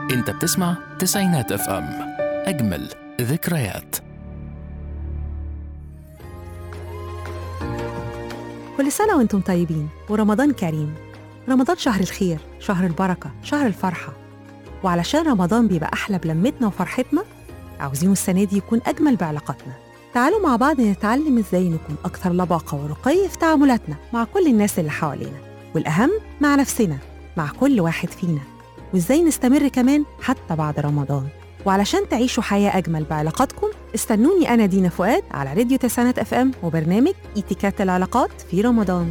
انت بتسمع تسعينات اف ام اجمل ذكريات كل سنة وانتم طيبين ورمضان كريم رمضان شهر الخير شهر البركة شهر الفرحة وعلشان رمضان بيبقى أحلى بلمتنا وفرحتنا عاوزينه السنة دي يكون أجمل بعلاقاتنا تعالوا مع بعض نتعلم ازاي نكون أكثر لباقة ورقي في تعاملاتنا مع كل الناس اللي حوالينا والأهم مع نفسنا مع كل واحد فينا وازاي نستمر كمان حتى بعد رمضان وعلشان تعيشوا حياة أجمل بعلاقاتكم استنوني أنا دينا فؤاد على راديو تسعينات اف ام وبرنامج اتيكات العلاقات في رمضان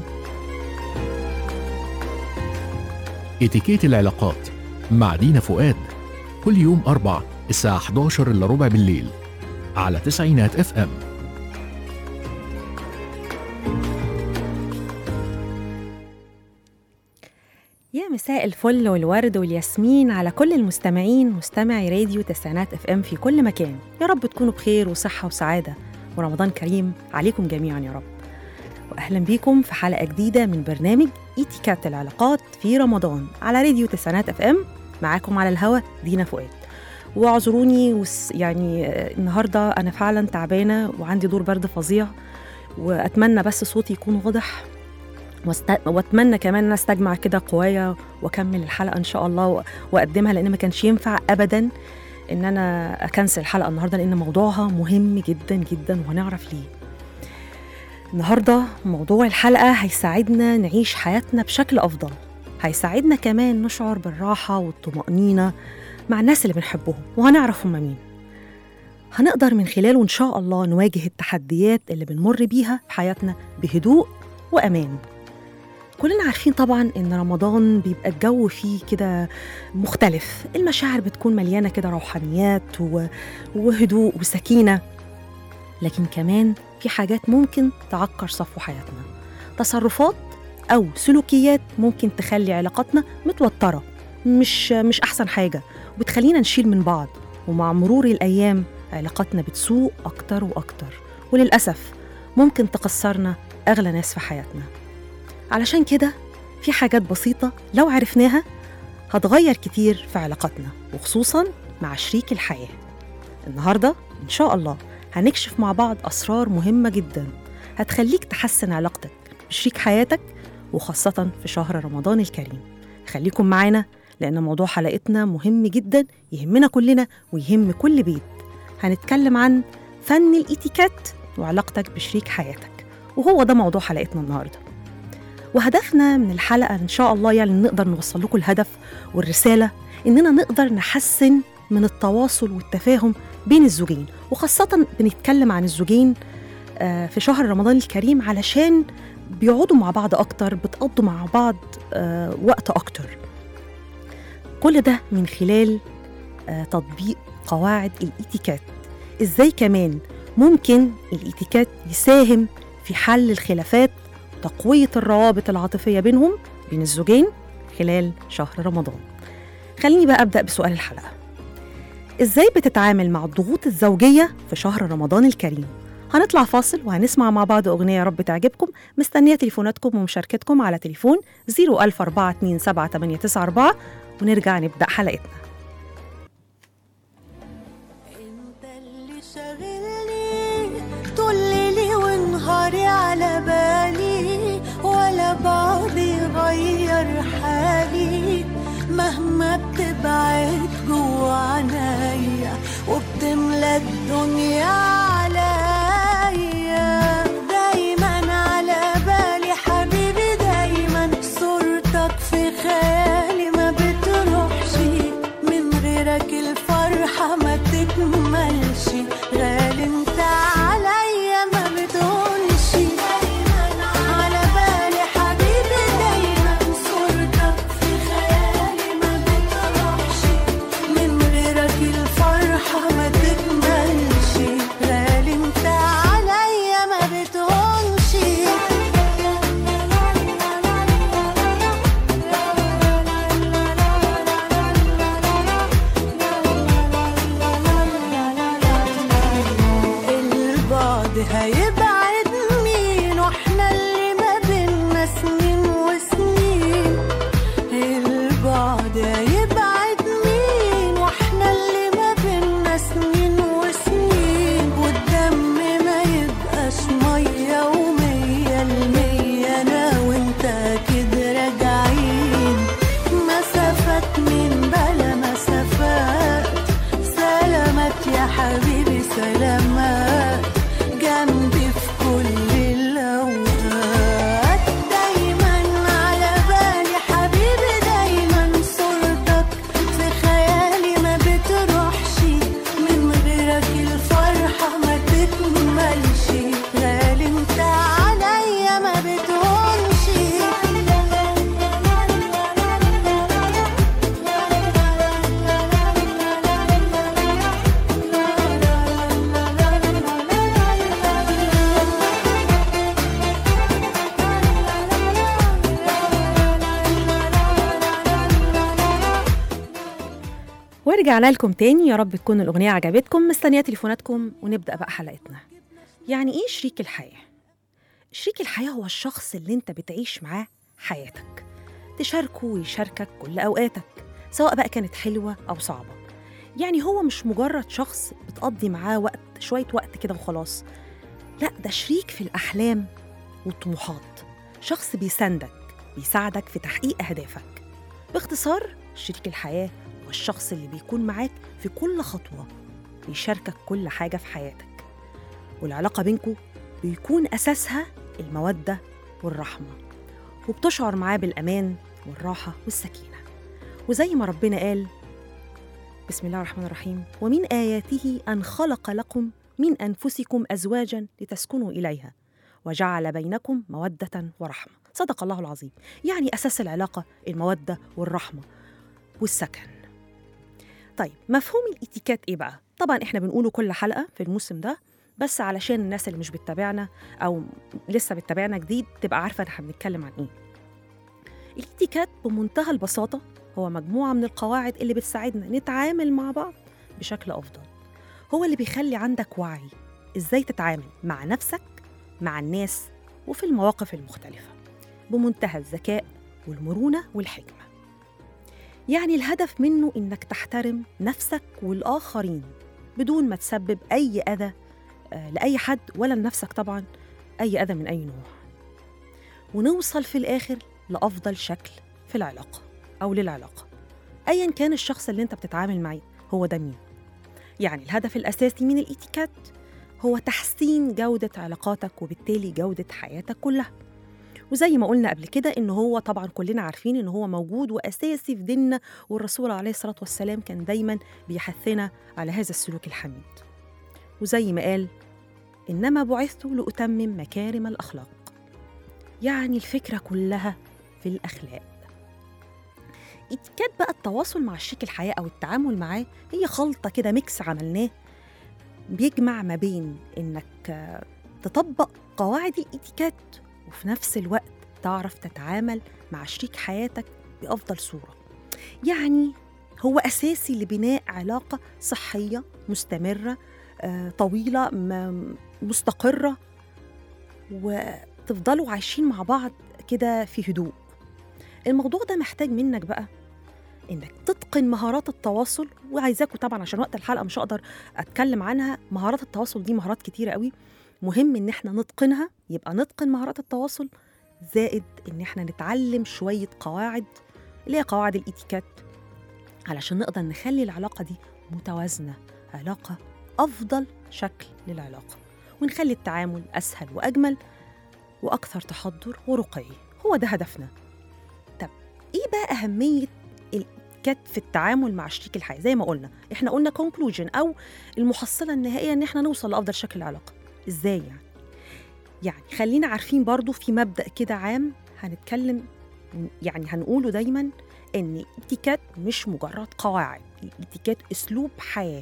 اتيكيت العلاقات مع دينا فؤاد كل يوم أربع الساعة 11 إلا ربع بالليل على تسعينات اف ام يا مساء الفل والورد والياسمين على كل المستمعين مستمعي راديو تسعينات اف ام في كل مكان يا رب تكونوا بخير وصحة وسعادة ورمضان كريم عليكم جميعا يا رب واهلا بيكم في حلقة جديدة من برنامج اتيكات العلاقات في رمضان على راديو تسعينات اف ام معاكم على الهوا دينا فؤاد واعذروني وس يعني آه، النهارده انا فعلا تعبانه وعندي دور برد فظيع واتمنى بس صوتي يكون واضح واست... واتمنى كمان ان أنا استجمع كده قوايا واكمل الحلقه ان شاء الله و... واقدمها لان ما كانش ينفع ابدا ان انا اكنسل الحلقه النهارده لان موضوعها مهم جدا جدا وهنعرف ليه النهارده موضوع الحلقه هيساعدنا نعيش حياتنا بشكل افضل هيساعدنا كمان نشعر بالراحه والطمانينه مع الناس اللي بنحبهم وهنعرف هم مين هنقدر من خلاله ان شاء الله نواجه التحديات اللي بنمر بيها في حياتنا بهدوء وامان كلنا عارفين طبعا ان رمضان بيبقى الجو فيه كده مختلف المشاعر بتكون مليانه كده روحانيات و... وهدوء وسكينه لكن كمان في حاجات ممكن تعكر صفو حياتنا تصرفات او سلوكيات ممكن تخلي علاقاتنا متوتره مش مش احسن حاجه وبتخلينا نشيل من بعض ومع مرور الايام علاقاتنا بتسوء اكتر واكتر وللاسف ممكن تخسرنا اغلى ناس في حياتنا علشان كده في حاجات بسيطة لو عرفناها هتغير كتير في علاقاتنا وخصوصا مع شريك الحياة النهاردة إن شاء الله هنكشف مع بعض أسرار مهمة جدا هتخليك تحسن علاقتك بشريك حياتك وخاصة في شهر رمضان الكريم خليكم معانا لأن موضوع حلقتنا مهم جدا يهمنا كلنا ويهم كل بيت هنتكلم عن فن الإتيكات وعلاقتك بشريك حياتك وهو ده موضوع حلقتنا النهارده وهدفنا من الحلقة إن شاء الله يعني نقدر نوصل لكم الهدف والرسالة إننا نقدر نحسن من التواصل والتفاهم بين الزوجين وخاصة بنتكلم عن الزوجين آه، في شهر رمضان الكريم علشان بيقعدوا مع بعض أكتر بتقضوا مع بعض آه، وقت أكتر كل ده من خلال آه، تطبيق قواعد الإتيكات إزاي كمان ممكن الإتيكات يساهم في حل الخلافات تقوية الروابط العاطفية بينهم بين الزوجين خلال شهر رمضان خليني بقى أبدأ بسؤال الحلقة إزاي بتتعامل مع الضغوط الزوجية في شهر رمضان الكريم؟ هنطلع فاصل وهنسمع مع بعض أغنية يا رب تعجبكم مستنية تليفوناتكم ومشاركتكم على تليفون 004278994 ونرجع نبدأ حلقتنا انت اللي شاغلني طول ليلي ونهاري على بالي ولا بعضي غير حالي مهما بتبعد جوا عنايا وبتملى الدنيا عليا دايما على بالي حبيبي دايما صورتك في خيالي ما بتروحش من غيرك الفرحة ما تكملش غالي انت عليا ما بتقولش على بالي حبيبي ورجعنا لكم تاني يا رب تكون الأغنية عجبتكم مستنية تليفوناتكم ونبدأ بقى حلقتنا يعني إيه شريك الحياة؟ شريك الحياة هو الشخص اللي أنت بتعيش معاه حياتك تشاركه ويشاركك كل أوقاتك سواء بقى كانت حلوة أو صعبة يعني هو مش مجرد شخص بتقضي معاه وقت شوية وقت كده وخلاص لا ده شريك في الأحلام والطموحات شخص بيساندك بيساعدك في تحقيق أهدافك باختصار شريك الحياة هو الشخص اللي بيكون معاك في كل خطوة بيشاركك كل حاجة في حياتك والعلاقة بينكو بيكون أساسها المودة والرحمة وبتشعر معاه بالأمان والراحة والسكينة وزي ما ربنا قال بسم الله الرحمن الرحيم ومن آياته أن خلق لكم من أنفسكم أزواجا لتسكنوا إليها وجعل بينكم مودة ورحمة صدق الله العظيم يعني أساس العلاقة المودة والرحمة والسكن طيب مفهوم الاتيكيت ايه بقى طبعا احنا بنقوله كل حلقه في الموسم ده بس علشان الناس اللي مش بتتابعنا او لسه بتتابعنا جديد تبقى عارفه احنا بنتكلم عن ايه الاتيكيت بمنتهى البساطه هو مجموعه من القواعد اللي بتساعدنا نتعامل مع بعض بشكل افضل هو اللي بيخلي عندك وعي ازاي تتعامل مع نفسك مع الناس وفي المواقف المختلفه بمنتهى الذكاء والمرونه والحكمه يعني الهدف منه إنك تحترم نفسك والآخرين بدون ما تسبب أي أذى آه، لأي حد ولا لنفسك طبعا أي أذى من أي نوع ونوصل في الآخر لأفضل شكل في العلاقة أو للعلاقة أيا كان الشخص اللي أنت بتتعامل معاه هو ده مين يعني الهدف الأساسي من الإتيكات هو تحسين جودة علاقاتك وبالتالي جودة حياتك كلها وزي ما قلنا قبل كده ان هو طبعا كلنا عارفين ان هو موجود واساسي في ديننا والرسول عليه الصلاه والسلام كان دايما بيحثنا على هذا السلوك الحميد وزي ما قال انما بعثت لاتمم مكارم الاخلاق يعني الفكره كلها في الاخلاق اتكاد بقى التواصل مع شريك الحياه او التعامل معاه هي خلطه كده ميكس عملناه بيجمع ما بين انك آه، تطبق قواعد الاتيكات وفي نفس الوقت تعرف تتعامل مع شريك حياتك بأفضل صورة يعني هو أساسي لبناء علاقة صحية مستمرة آه، طويلة م- مستقرة وتفضلوا عايشين مع بعض كده في هدوء الموضوع ده محتاج منك بقى انك تتقن مهارات التواصل وعايزاكوا طبعا عشان وقت الحلقه مش هقدر اتكلم عنها مهارات التواصل دي مهارات كتيره قوي مهم ان احنا نتقنها يبقى نتقن مهارات التواصل زائد ان احنا نتعلم شويه قواعد اللي هي قواعد الاتيكيت علشان نقدر نخلي العلاقه دي متوازنه علاقه افضل شكل للعلاقه ونخلي التعامل اسهل واجمل واكثر تحضر ورقي هو ده هدفنا طب ايه بقى اهميه الاتيكيت في التعامل مع شريك الحياه زي ما قلنا احنا قلنا conclusion او المحصله النهائيه ان احنا نوصل لافضل شكل العلاقه ازاي يعني يعني خلينا عارفين برضو في مبدأ كده عام هنتكلم يعني هنقوله دايما ان الاتيكيت مش مجرد قواعد الاتيكيت اسلوب حياة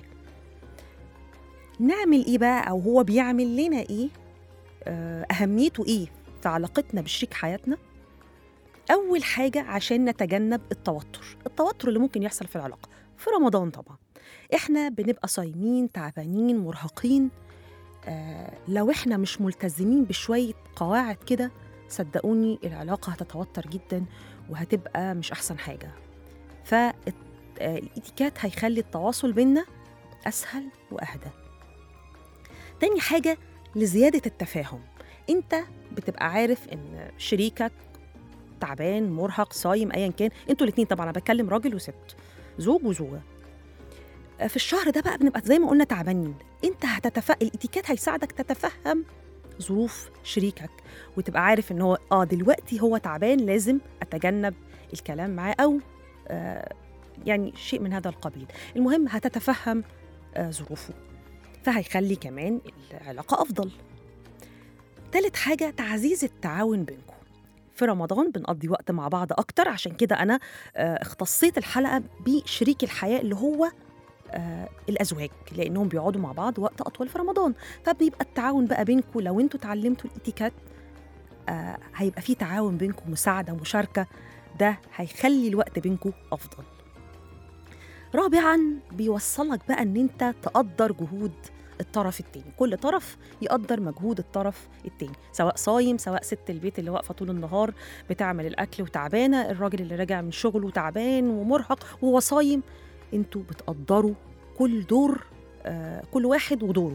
نعمل ايه بقى او هو بيعمل لنا ايه آه، اهميته ايه في علاقتنا بشريك حياتنا اول حاجة عشان نتجنب التوتر التوتر اللي ممكن يحصل في العلاقة في رمضان طبعا احنا بنبقى صايمين تعبانين مرهقين آه، لو احنا مش ملتزمين بشوية قواعد كده صدقوني العلاقة هتتوتر جدا وهتبقى مش أحسن حاجة فالإتيكات هيخلي التواصل بينا أسهل وأهدى تاني حاجة لزيادة التفاهم أنت بتبقى عارف إن شريكك تعبان مرهق صايم أيا كان أنتوا الاتنين طبعا أنا بتكلم راجل وست زوج وزوجة في الشهر ده بقى بنبقى زي ما قلنا تعبانين انت هتتف... الاتيكيت هيساعدك تتفهم ظروف شريكك وتبقى عارف ان هو اه دلوقتي هو تعبان لازم اتجنب الكلام معاه او آه يعني شيء من هذا القبيل المهم هتتفهم آه ظروفه فهيخلي كمان العلاقة أفضل تالت حاجة تعزيز التعاون بينكم في رمضان بنقضي وقت مع بعض أكتر عشان كده أنا آه اختصيت الحلقة بشريك الحياة اللي هو آه الازواج لانهم بيقعدوا مع بعض وقت اطول في رمضان فبيبقى التعاون بقى بينكم لو انتوا اتعلمتوا الاتيكيت آه هيبقى في تعاون بينكم مساعده مشاركه ده هيخلي الوقت بينكم افضل رابعا بيوصلك بقى ان انت تقدر جهود الطرف التاني كل طرف يقدر مجهود الطرف التاني سواء صايم سواء ست البيت اللي واقفه طول النهار بتعمل الاكل وتعبانه الراجل اللي راجع من شغله تعبان ومرهق وهو صايم انتوا بتقدروا كل دور آه كل واحد ودوره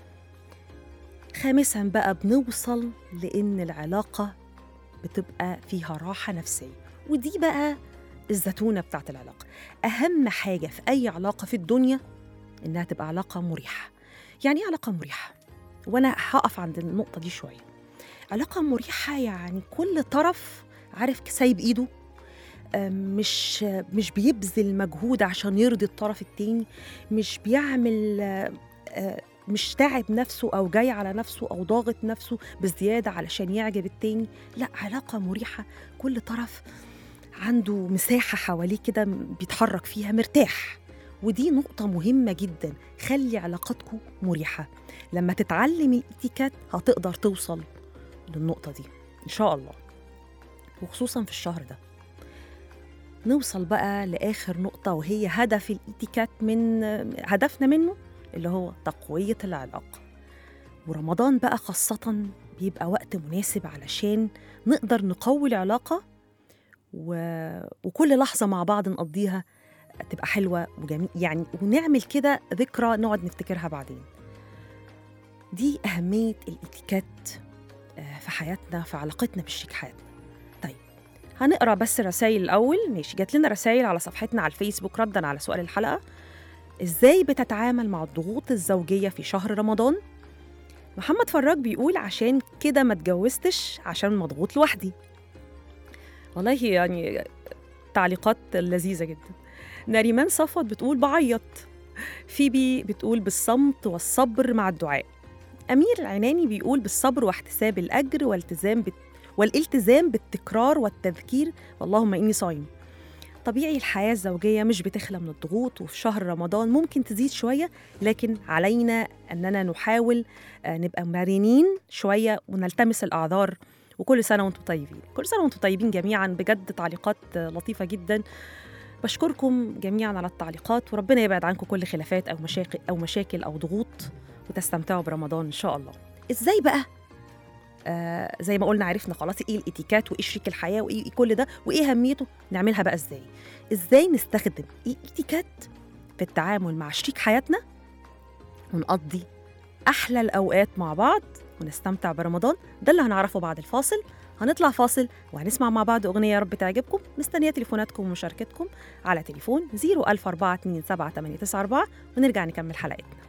خامسا بقى بنوصل لان العلاقه بتبقى فيها راحه نفسيه ودي بقى الزتونه بتاعت العلاقه اهم حاجه في اي علاقه في الدنيا انها تبقى علاقه مريحه يعني ايه علاقه مريحه وانا هقف عند النقطه دي شويه علاقه مريحه يعني كل طرف عارف سايب ايده آم، مش مش بيبذل مجهود عشان يرضي الطرف التاني مش بيعمل آه، آه، مش تعب نفسه او جاي على نفسه او ضاغط نفسه بزياده علشان يعجب التاني لا علاقه مريحه كل طرف عنده مساحه حواليه كده بيتحرك فيها مرتاح ودي نقطة مهمة جدا خلي علاقتكم مريحة لما تتعلم الاتيكات هتقدر توصل للنقطة دي إن شاء الله وخصوصا في الشهر ده نوصل بقى لآخر نقطة وهي هدف الاتيكات من هدفنا منه اللي هو تقوية العلاقة ورمضان بقى خاصة بيبقى وقت مناسب علشان نقدر نقوي العلاقة و... وكل لحظة مع بعض نقضيها تبقى حلوة وجميل يعني ونعمل كده ذكرى نقعد نفتكرها بعدين دي أهمية الاتيكات آه، في حياتنا في علاقتنا بالشريك حياتنا طيب هنقرا بس الرسائل الأول ماشي جات لنا رسائل على صفحتنا على الفيسبوك ردا على سؤال الحلقة إزاي بتتعامل مع الضغوط الزوجية في شهر رمضان؟ محمد فراج بيقول عشان كده ما اتجوزتش عشان مضغوط لوحدي والله يعني تعليقات لذيذة جدا ناريمان صفوت بتقول بعيط فيبي بتقول بالصمت والصبر مع الدعاء أمير العناني بيقول بالصبر واحتساب الأجر والالتزام بت... والالتزام بالتكرار والتذكير اللهم إني صايم طبيعي الحياة الزوجية مش بتخلى من الضغوط وفي شهر رمضان ممكن تزيد شوية لكن علينا أننا نحاول آه، نبقى مرنين شوية ونلتمس الأعذار وكل سنة وانتم طيبين كل سنة وانتم طيبين جميعا بجد تعليقات آه، لطيفة جدا بشكركم جميعا على التعليقات وربنا يبعد عنكم كل خلافات او مشاكل او مشاكل او ضغوط وتستمتعوا برمضان ان شاء الله. ازاي بقى؟ آه زي ما قلنا عرفنا خلاص ايه الاتيكات وايه شريك الحياه وايه إيه كل ده وايه اهميته نعملها بقى ازاي؟ ازاي نستخدم الاتيكات في التعامل مع شريك حياتنا ونقضي احلى الاوقات مع بعض ونستمتع برمضان ده اللي هنعرفه بعد الفاصل هنطلع فاصل وهنسمع مع بعض أغنية يا رب تعجبكم مستنية تليفوناتكم ومشاركتكم على تليفون 004278994 ونرجع نكمل حلقتنا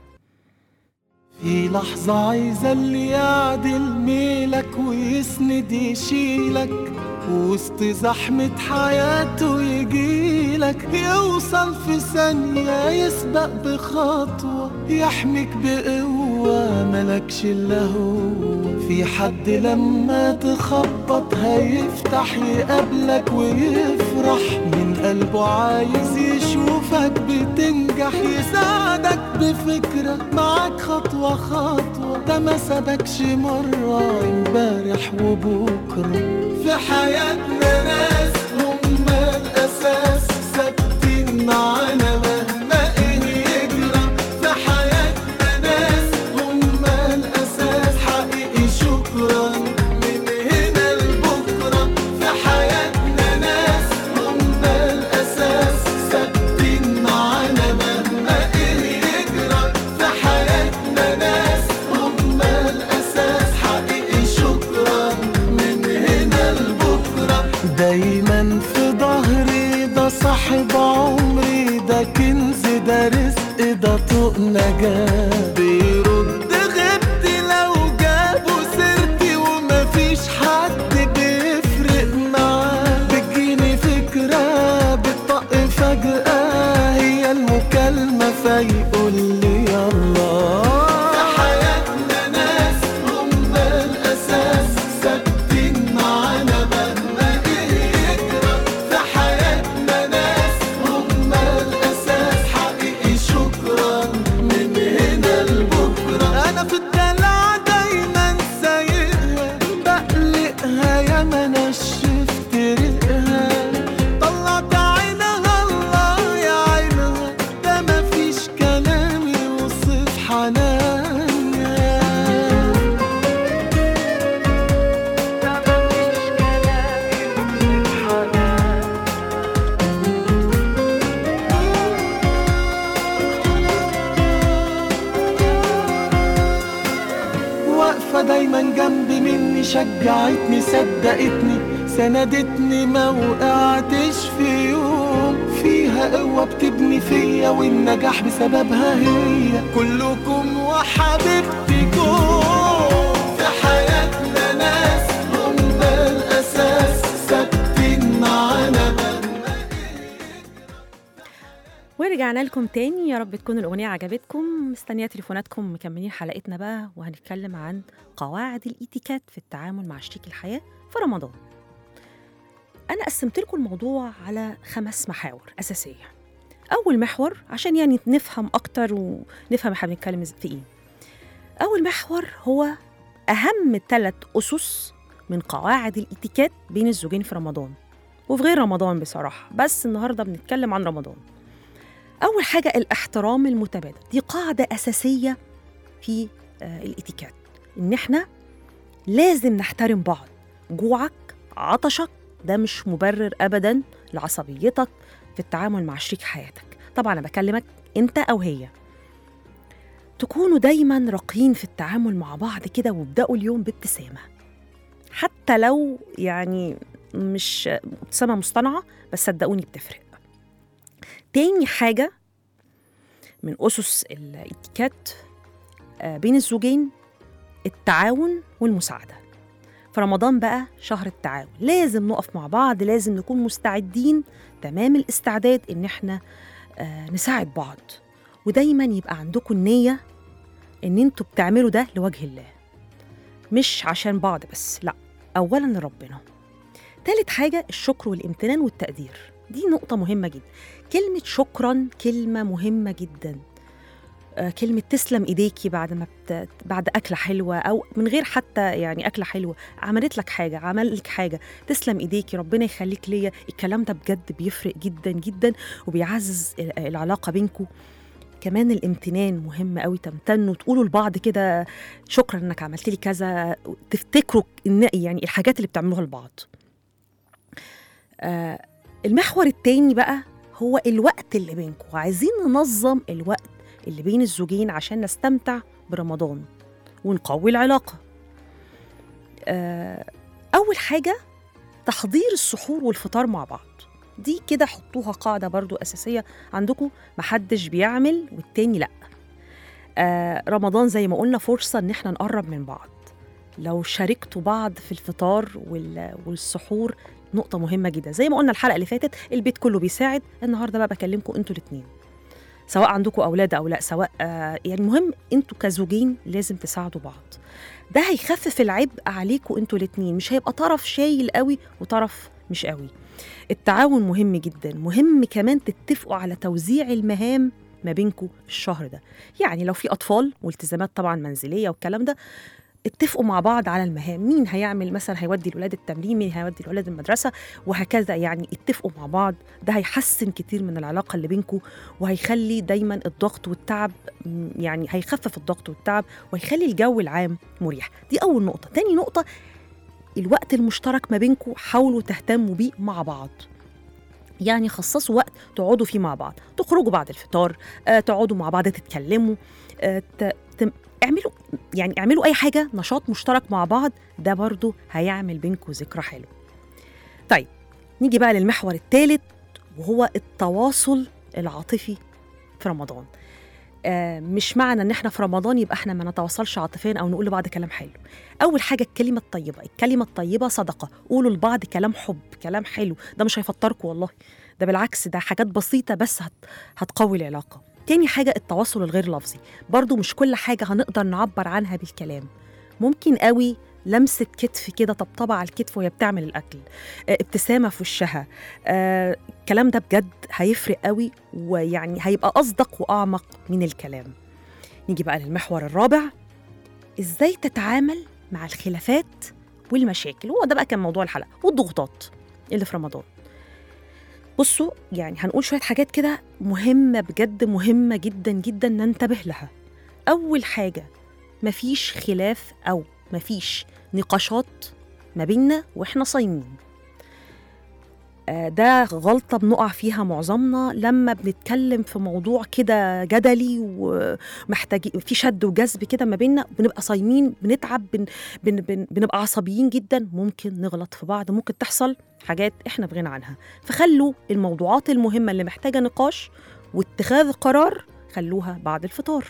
في لحظة عايزة اللي يعدل ميلك ويسند يشيلك وسط زحمة حياته يجيلك يوصل في ثانية يسبق بخطوة يحميك بقوة ملكش إلا هو في حد لما تخبط هيفتح يقابلك ويفرح من قلبه عايز يشوفك بتنجح يساعدك بفكرة معاك خطوة خطوة ده ما سابكش مرة امبارح وبكرة في حياتنا ناس هم الأساس ثابتين معانا مهما ايه يجرى في حياتنا ناس هم الأساس حقيقي شكرا من هنا لبكرة في حياتنا ناس هم الأساس ثابتين معانا مهما ايه يجرى في حياتنا ناس هم الأساس حقيقي شكرا من هنا لبكرة دايما في ظهري ده صاحب عمري ده كنز ده رزق ده طوق نجاة بيرد غبتي لو جابوا سيرتي ومفيش حد بيفرق معاه بتجيني فكرة بتطق فجأة هي المكالمة فيقول لي يلا في حياتنا ناس هم الأساس ثابتين معانا مهما إيه يجرى في حياتنا ناس هم الأساس حقيقي شكرا من هنا شجعتني صدقتني سندتني ما وقعتش في يوم فيها قوة بتبني فيا والنجاح بسببها هي كلكم وحبيبتكم في حياتنا ناس هم الأساس ثابتين معانا ورجعنا لكم تاني يا رب تكون الأغنية عجبتكم مستنية تليفوناتكم مكملين حلقتنا بقى وهنتكلم عن قواعد الإيتيكات في التعامل مع شريك الحياة في رمضان أنا قسمت لكم الموضوع على خمس محاور أساسية أول محور عشان يعني نفهم أكتر ونفهم احنا بنتكلم في إيه أول محور هو أهم ثلاث أسس من قواعد الإيتيكات بين الزوجين في رمضان وفي غير رمضان بصراحة بس النهاردة بنتكلم عن رمضان أول حاجة الاحترام المتبادل دي قاعدة أساسية في آه، الإتيكات إن إحنا لازم نحترم بعض جوعك عطشك ده مش مبرر أبدا لعصبيتك في التعامل مع شريك حياتك طبعا أنا بكلمك أنت أو هي تكونوا دايما راقيين في التعامل مع بعض كده وابدأوا اليوم بابتسامة حتى لو يعني مش ابتسامة مصطنعة بس صدقوني بتفرق تاني حاجة من أسس الاتيكات آه، بين الزوجين التعاون والمساعدة في رمضان بقى شهر التعاون لازم نقف مع بعض لازم نكون مستعدين تمام الاستعداد إن احنا آه، نساعد بعض ودايما يبقى عندكم النية إن انتوا بتعملوا ده لوجه الله مش عشان بعض بس لا أولا لربنا تالت حاجة الشكر والامتنان والتقدير دي نقطة مهمة جدا كلمة شكرا كلمة مهمة جدا آه، كلمة تسلم ايديكي بعد ما بت... بعد أكلة حلوة أو من غير حتى يعني أكلة حلوة عملت لك حاجة عمل لك حاجة تسلم ايديكي ربنا يخليك ليا الكلام ده بجد بيفرق جدا جدا وبيعزز ال- العلاقة بينكم كمان الامتنان مهم قوي تمتنوا تقولوا لبعض كده شكرا انك عملت لي كذا تفتكروا إن يعني الحاجات اللي بتعملوها لبعض آه المحور التاني بقى هو الوقت اللي بينكم عايزين ننظم الوقت اللي بين الزوجين عشان نستمتع برمضان ونقوي العلاقة آه، أول حاجة تحضير السحور والفطار مع بعض دي كده حطوها قاعدة برضو أساسية عندكم محدش بيعمل والتاني لأ آه، رمضان زي ما قلنا فرصة إن احنا نقرب من بعض لو شاركتوا بعض في الفطار وال- والسحور نقطة مهمة جدا زي ما قلنا الحلقة اللي فاتت البيت كله بيساعد النهاردة بقى بكلمكم انتوا الاتنين سواء عندكم أولاد أو لا سواء آه يعني المهم انتوا كزوجين لازم تساعدوا بعض ده هيخفف العبء عليكم انتوا الاتنين مش هيبقى طرف شايل قوي وطرف مش قوي التعاون مهم جدا مهم كمان تتفقوا على توزيع المهام ما بينكم الشهر ده يعني لو في أطفال والتزامات طبعا منزلية والكلام ده اتفقوا مع بعض على المهام مين هيعمل مثلا هيودي الولاد التمرين مين هيودي الولاد المدرسة وهكذا يعني اتفقوا مع بعض ده هيحسن كتير من العلاقة اللي بينكم وهيخلي دايما الضغط والتعب م، يعني هيخفف الضغط والتعب وهيخلي الجو العام مريح دي أول نقطة تاني نقطة الوقت المشترك ما بينكم حاولوا تهتموا بيه مع بعض يعني خصصوا وقت تقعدوا فيه مع بعض تخرجوا بعد الفطار آه، تقعدوا مع بعض تتكلموا آه، ت- ت- اعملوا يعني اعملوا اي حاجه نشاط مشترك مع بعض ده برضو هيعمل بينكم ذكرى حلوه طيب نيجي بقى للمحور الثالث وهو التواصل العاطفي في رمضان آه مش معنى ان احنا في رمضان يبقى احنا ما نتواصلش عاطفيا او نقول لبعض كلام حلو اول حاجه الكلمه الطيبه الكلمه الطيبه صدقه قولوا لبعض كلام حب كلام حلو ده مش هيفطركم والله ده بالعكس ده حاجات بسيطه بس هت هتقوي العلاقه تاني حاجه التواصل الغير لفظي برضو مش كل حاجه هنقدر نعبر عنها بالكلام ممكن قوي لمسة كتف كده طبطبة على الكتف وهي بتعمل الأكل آه، ابتسامة في وشها آه، الكلام ده بجد هيفرق قوي ويعني هيبقى أصدق وأعمق من الكلام نيجي بقى للمحور الرابع إزاي تتعامل مع الخلافات والمشاكل هو ده بقى كان موضوع الحلقة والضغوطات اللي في رمضان بصوا يعني هنقول شوية حاجات كده مهمة بجد مهمة جدا جدا ننتبه لها أول حاجة مفيش خلاف أو مفيش نقاشات ما بيننا وإحنا صايمين آه، ده غلطة بنقع فيها معظمنا لما بنتكلم في موضوع كده جدلي ومحتاج في شد وجذب كده ما بيننا بنبقى صايمين بنتعب بن بن بن بنبقى عصبيين جدا ممكن نغلط في بعض ممكن تحصل حاجات احنا بغنى عنها فخلوا الموضوعات المهمة اللي محتاجة نقاش واتخاذ قرار خلوها بعد الفطار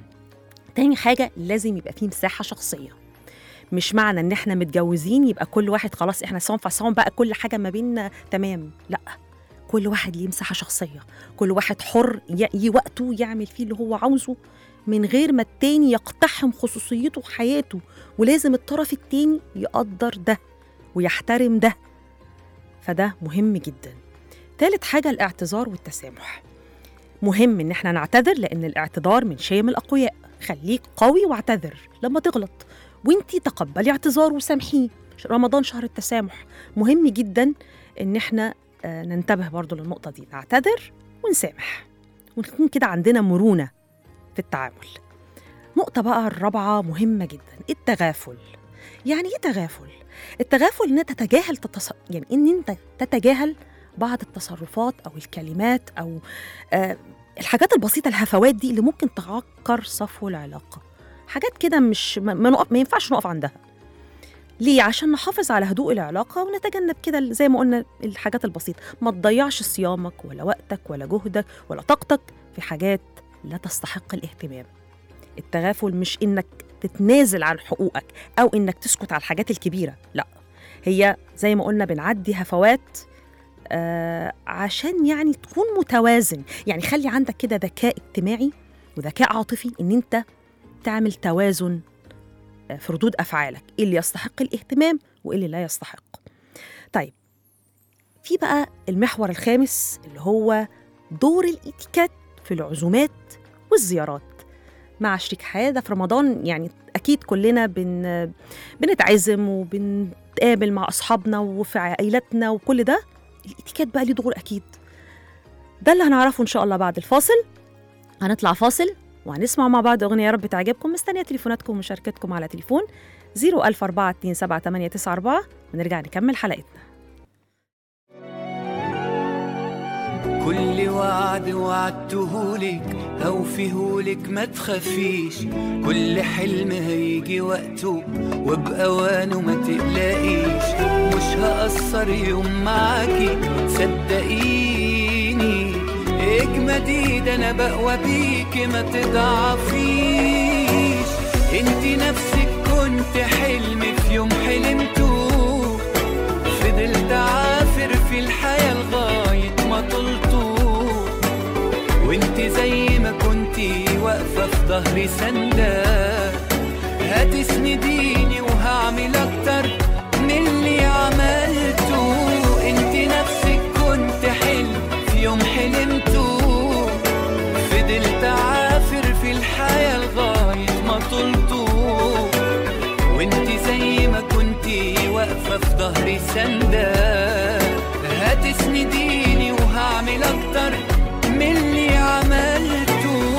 تاني حاجة لازم يبقى فيه مساحة شخصية مش معنى ان احنا متجوزين يبقى كل واحد خلاص احنا صوم فصوم بقى كل حاجه ما بيننا تمام لا كل واحد ليه مساحه شخصيه كل واحد حر ي- ليه وقته يعمل فيه اللي هو عاوزه من غير ما التاني يقتحم خصوصيته وحياته ولازم الطرف التاني يقدر ده ويحترم ده فده مهم جدا تالت حاجه الاعتذار والتسامح مهم ان احنا نعتذر لان الاعتذار من شيم الاقوياء خليك قوي واعتذر لما تغلط وانتي تقبلي اعتذار وسامحيه رمضان شهر التسامح مهم جدا ان احنا آه، ننتبه برضو للنقطة دي نعتذر ونسامح ونكون كده عندنا مرونة في التعامل نقطة بقى الرابعة مهمة جدا التغافل يعني ايه تغافل؟ التغافل ان انت تتجاهل تتص... يعني ان انت تتجاهل بعض التصرفات او الكلمات او آه الحاجات البسيطة الهفوات دي اللي ممكن تعكر صفو العلاقة حاجات كده مش ما, ما, نقف ما ينفعش نقف عندها ليه عشان نحافظ على هدوء العلاقه ونتجنب كده زي ما قلنا الحاجات البسيطه ما تضيعش صيامك ولا وقتك ولا جهدك ولا طاقتك في حاجات لا تستحق الاهتمام التغافل مش انك تتنازل عن حقوقك او انك تسكت على الحاجات الكبيره لا هي زي ما قلنا بنعدي هفوات آه عشان يعني تكون متوازن يعني خلي عندك كده ذكاء اجتماعي وذكاء عاطفي ان انت تعمل توازن في ردود افعالك ايه اللي يستحق الاهتمام وايه اللي لا يستحق طيب في بقى المحور الخامس اللي هو دور الاتيكيت في العزومات والزيارات مع شريك حياه ده في رمضان يعني اكيد كلنا بن بنتعزم وبنتقابل مع اصحابنا وفي عائلاتنا وكل ده الاتيكيت بقى ليه دور اكيد ده اللي هنعرفه ان شاء الله بعد الفاصل هنطلع فاصل وهنسمع مع بعض أغنية يا رب تعجبكم مستنية تليفوناتكم ومشاركتكم على تليفون 004278894 ونرجع نكمل حلقتنا كل وعد وعدتهولك هوفيهولك ما تخافيش كل حلم هيجي وقته وبأوانه ما تقلقيش مش هقصر يوم معاكي صدقيني اجمدي ده انا بقوى بيكي ما تضعفيش انتي نفسك كنت حلم في يوم حلمته فضلت عافر في الحياة لغاية ما طلته وانت زي ما كنتي واقفة في ظهري سندة هتسنديني وهعمل اكتر من اللي عملته انت نفسك كنت حلم في يوم حلمته فضلت عافر في الحياة لغاية ما طلته وانت زي ما كنتي واقفة في ظهري سندة هتسنديني وهعمل اكتر من اللي عملته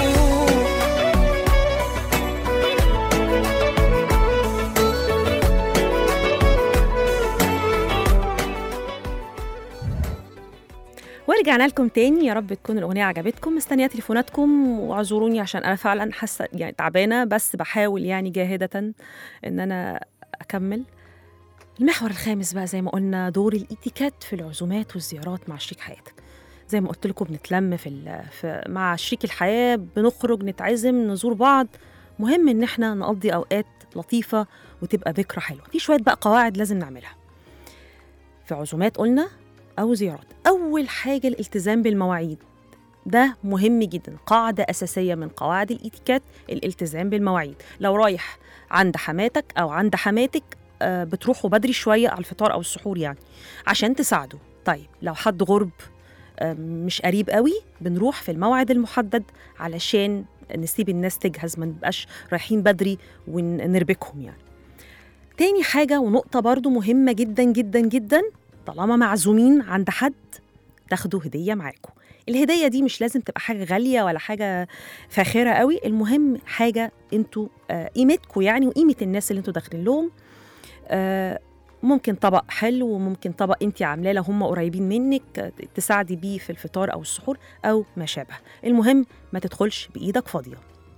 ورجعنا لكم تاني يا رب تكون الأغنية عجبتكم مستنية تليفوناتكم واعذروني عشان أنا فعلا حاسة يعني تعبانة بس بحاول يعني جاهدة إن أنا أكمل المحور الخامس بقى زي ما قلنا دور الاتيكيت في العزومات والزيارات مع شريك حياتك زي ما قلت لكم بنتلم في, ال- في مع شريك الحياة بنخرج نتعزم نزور بعض مهم إن احنا نقضي أوقات لطيفة وتبقى ذكرى حلوة في شوية بقى قواعد لازم نعملها في عزومات قلنا أو زيارات أول حاجة الالتزام بالمواعيد ده مهم جدا قاعدة أساسية من قواعد الإتيكيت الالتزام بالمواعيد لو رايح عند حماتك أو عند حماتك آه، بتروحوا بدري شوية على الفطار أو السحور يعني عشان تساعدوا طيب لو حد غرب آه، مش قريب قوي بنروح في الموعد المحدد علشان نسيب الناس تجهز ما نبقاش رايحين بدري ونربكهم يعني تاني حاجة ونقطة برضو مهمة جدا جدا جدا طالما معزومين عند حد تاخدوا هدية معاكم الهدية دي مش لازم تبقى حاجة غالية ولا حاجة فاخرة قوي المهم حاجة انتوا آه، قيمتكم يعني وقيمة الناس اللي انتوا داخلين لهم آه، ممكن طبق حلو وممكن طبق انت عاملاه لو هم قريبين منك آه، تساعدي بيه في الفطار او السحور او ما شابه المهم ما تدخلش بايدك فاضيه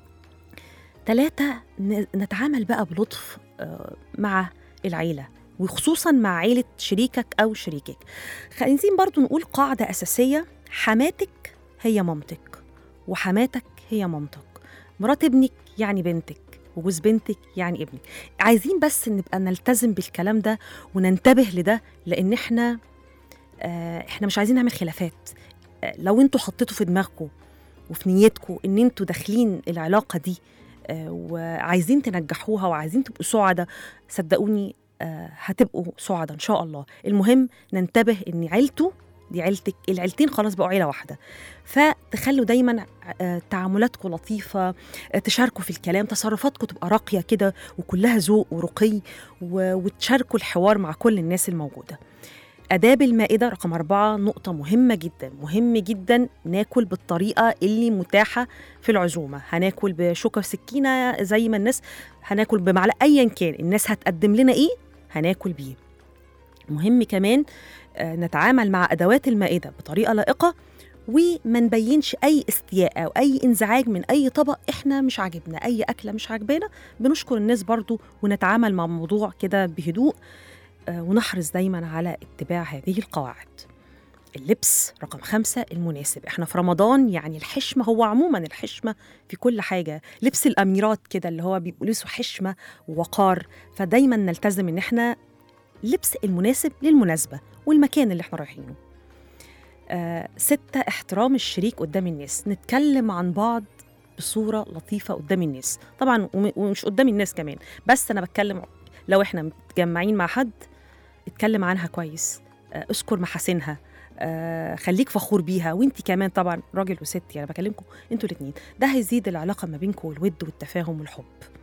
ثلاثة نتعامل بقى بلطف آه، مع العيلة وخصوصا مع عيلة شريكك أو شريكك عايزين برضو نقول قاعدة أساسية حماتك هي مامتك وحماتك هي مامتك مرات ابنك يعني بنتك وجوز بنتك يعني ابنك عايزين بس نبقى نلتزم بالكلام ده وننتبه لده لأن احنا آه، احنا مش عايزين نعمل خلافات آه، لو انتوا حطيتوا في دماغكم وفي نيتكم ان انتوا داخلين العلاقه دي آه، وعايزين تنجحوها وعايزين تبقوا سعداء صدقوني آه، هتبقوا سعداء ان شاء الله المهم ننتبه ان عيلته دي عيلتك العيلتين خلاص بقوا عيله واحده فتخلوا دايما آه، تعاملاتكم لطيفه آه، تشاركوا في الكلام تصرفاتكم تبقى راقيه كده وكلها ذوق ورقي و- وتشاركوا الحوار مع كل الناس الموجوده آداب المائدة رقم أربعة نقطة مهمة جدا مهم جدا ناكل بالطريقة اللي متاحة في العزومة هناكل بشوكة وسكينة زي ما الناس هناكل بمعلقة أيا كان الناس هتقدم لنا إيه هناكل بيه مهم كمان آه، نتعامل مع أدوات المائدة بطريقة لائقة وما نبينش أي استياء أو أي انزعاج من أي طبق إحنا مش عاجبنا أي أكلة مش عاجبانا بنشكر الناس برضو ونتعامل مع الموضوع كده بهدوء آه، ونحرص دايما على اتباع هذه القواعد اللبس رقم خمسة المناسب احنا في رمضان يعني الحشمة هو عموما الحشمة في كل حاجة لبس الأميرات كده اللي هو بيبقوا لبسوا حشمة ووقار فدايما نلتزم ان احنا لبس المناسب للمناسبة والمكان اللي احنا رايحينه آه ستة احترام الشريك قدام الناس نتكلم عن بعض بصورة لطيفة قدام الناس طبعا وم- ومش قدام الناس كمان بس أنا بتكلم لو احنا متجمعين مع حد اتكلم عنها كويس آه، اذكر محاسنها آه، خليك فخور بيها وانت كمان طبعا راجل وست يعني بكلمكم انتوا الاثنين ده هيزيد العلاقه ما بينكم والود والتفاهم والحب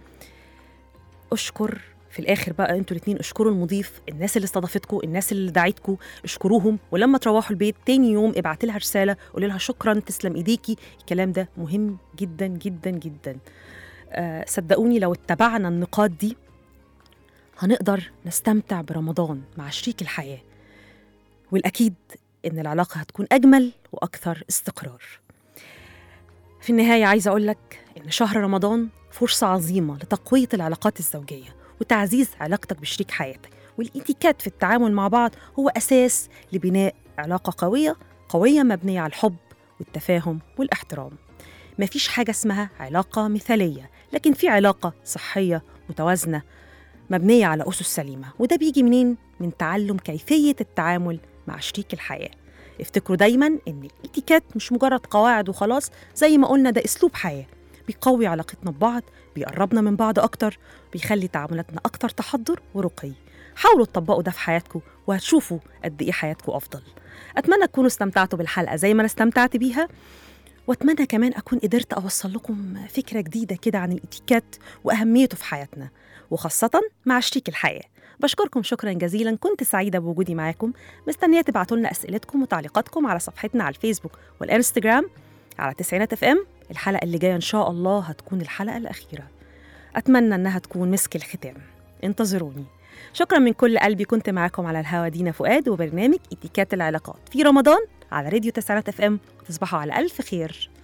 اشكر في الاخر بقى انتوا الاثنين اشكروا المضيف الناس اللي استضافتكم الناس اللي دعيتكم اشكروهم ولما تروحوا البيت تاني يوم ابعت لها رساله قولي لها شكرا تسلم ايديكي الكلام ده مهم جدا جدا جدا آه صدقوني لو اتبعنا النقاط دي هنقدر نستمتع برمضان مع شريك الحياة والأكيد إن العلاقة هتكون أجمل وأكثر استقرار في النهاية عايزة أقول لك إن شهر رمضان فرصة عظيمة لتقوية العلاقات الزوجية وتعزيز علاقتك بشريك حياتك والإتيكات في التعامل مع بعض هو أساس لبناء علاقة قوية قوية مبنية على الحب والتفاهم والاحترام مفيش حاجة اسمها علاقة مثالية لكن في علاقة صحية متوازنة مبنية على أسس سليمة وده بيجي منين؟ من تعلم كيفية التعامل مع شريك الحياة افتكروا دايما إن الاتيكيت مش مجرد قواعد وخلاص زي ما قلنا ده أسلوب حياة بيقوي علاقتنا ببعض بيقربنا من بعض أكتر بيخلي تعاملاتنا أكتر تحضر ورقي حاولوا تطبقوا ده في حياتكم وهتشوفوا قد إيه حياتكم أفضل أتمنى تكونوا استمتعتوا بالحلقة زي ما أنا استمتعت بيها وأتمنى كمان أكون قدرت أوصل لكم فكرة جديدة كده عن الاتيكيت وأهميته في حياتنا وخاصة مع شريك الحياة بشكركم شكرا جزيلا كنت سعيدة بوجودي معاكم مستنية تبعتوا لنا أسئلتكم وتعليقاتكم على صفحتنا على الفيسبوك والإنستجرام على تسعينات اف ام الحلقة اللي جاية إن شاء الله هتكون الحلقة الأخيرة أتمنى إنها تكون مسك الختام انتظروني شكرا من كل قلبي كنت معاكم على الهوا دينا فؤاد وبرنامج اتيكات العلاقات في رمضان على راديو تسعينات اف ام تصبحوا على ألف خير